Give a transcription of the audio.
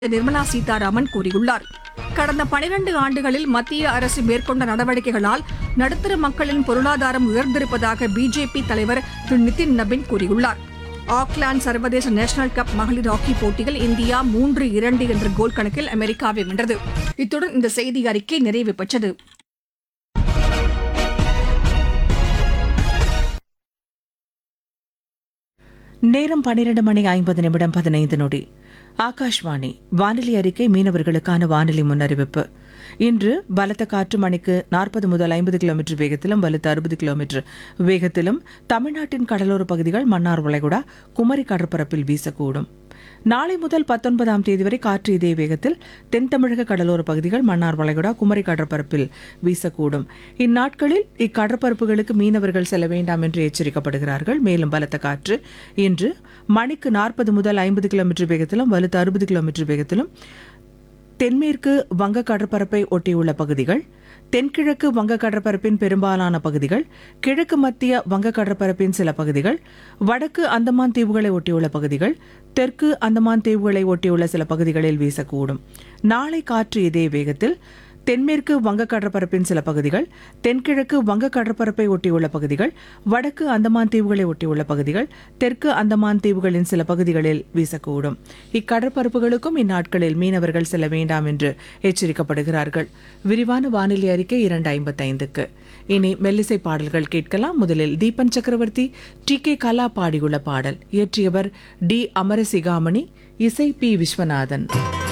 நிர்மலா சீதாராமன் கூறியுள்ளார் கடந்த பனிரண்டு ஆண்டுகளில் மத்திய அரசு மேற்கொண்ட நடவடிக்கைகளால் நடுத்தர மக்களின் பொருளாதாரம் உயர்ந்திருப்பதாக பிஜேபி தலைவர் திரு நிதின் நபின் கூறியுள்ளார் ஆக்லாந்து சர்வதேச நேஷனல் கப் மகளிர் ஹாக்கி போட்டியில் இந்தியா மூன்று இரண்டு என்ற கோல் கணக்கில் அமெரிக்காவை வென்றது இத்துடன் இந்த செய்தி அறிக்கை நிறைவு பெற்றது நேரம் பன்னிரண்டு மணி ஐம்பது நிமிடம் பதினைந்து நொடி ஆகாஷ்வாணி வானிலை அறிக்கை மீனவர்களுக்கான வானிலை முன்னறிவிப்பு இன்று பலத்த காற்று மணிக்கு நாற்பது முதல் ஐம்பது கிலோமீட்டர் வேகத்திலும் வலுத்த அறுபது கிலோமீட்டர் வேகத்திலும் தமிழ்நாட்டின் கடலோர பகுதிகள் மன்னார் வளைகுடா குமரி கடற்பரப்பில் வீசக்கூடும் நாளை முதல் பத்தொன்பதாம் தேதி வரை காற்று இதே வேகத்தில் தென் தமிழக கடலோர பகுதிகள் மன்னார் வளைகுடா குமரி கடற்பரப்பில் வீசக்கூடும் இந்நாட்களில் இக்கடற்பரப்புகளுக்கு மீனவர்கள் செல்ல வேண்டாம் என்று எச்சரிக்கப்படுகிறார்கள் மேலும் பலத்த காற்று இன்று மணிக்கு நாற்பது முதல் ஐம்பது கிலோமீட்டர் வேகத்திலும் வலுத்த அறுபது கிலோமீட்டர் வேகத்திலும் தென்மேற்கு வங்க கடற்பரப்பை ஒட்டியுள்ள பகுதிகள் தென்கிழக்கு வங்க கடற்பரப்பின் பெரும்பாலான பகுதிகள் கிழக்கு மத்திய வங்க கடற்பரப்பின் சில பகுதிகள் வடக்கு அந்தமான் தீவுகளை ஒட்டியுள்ள பகுதிகள் தெற்கு அந்தமான் தீவுகளை ஒட்டியுள்ள சில பகுதிகளில் வீசக்கூடும் நாளை காற்று இதே வேகத்தில் தென்மேற்கு வங்க கடற்பரப்பின் சில பகுதிகள் தென்கிழக்கு வங்க கடற்பரப்பை ஒட்டியுள்ள பகுதிகள் வடக்கு அந்தமான் தீவுகளை ஒட்டியுள்ள பகுதிகள் தெற்கு அந்தமான் தீவுகளின் சில பகுதிகளில் வீசக்கூடும் இக்கடற்பரப்புகளுக்கும் இந்நாட்களில் மீனவர்கள் செல்ல வேண்டாம் என்று எச்சரிக்கப்படுகிறார்கள் விரிவான வானிலை அறிக்கை இரண்டு ஐம்பத்தைந்துக்கு இனி மெல்லிசை பாடல்கள் கேட்கலாம் முதலில் தீபன் சக்கரவர்த்தி டி கே கலா பாடியுள்ள பாடல் இயற்றியவர் டி அமரசிகாமணி இசை பி விஸ்வநாதன்